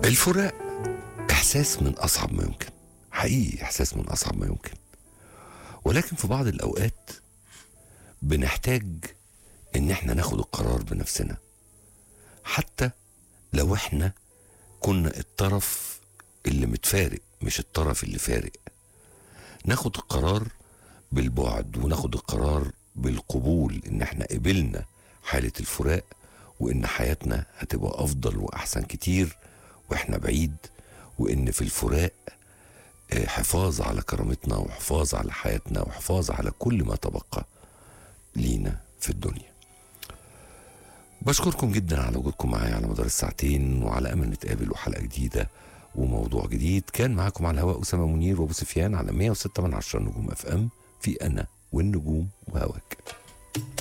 الفراق احساس من اصعب ما يمكن حقيقي احساس من اصعب ما يمكن ولكن في بعض الاوقات بنحتاج ان احنا ناخد القرار بنفسنا حتى لو احنا كنا الطرف اللي متفارق مش الطرف اللي فارق ناخد القرار بالبعد وناخد القرار بالقبول ان احنا قبلنا حالة الفراق وان حياتنا هتبقى افضل واحسن كتير واحنا بعيد وان في الفراق آه، حفاظ على كرامتنا وحفاظ على حياتنا وحفاظ على كل ما تبقى لينا في الدنيا بشكركم جدا على وجودكم معايا على مدار الساعتين وعلى امل نتقابل وحلقه جديده وموضوع جديد كان معاكم على الهواء اسامه منير وابو سفيان على 106 من 10 نجوم اف ام في انا والنجوم وهواك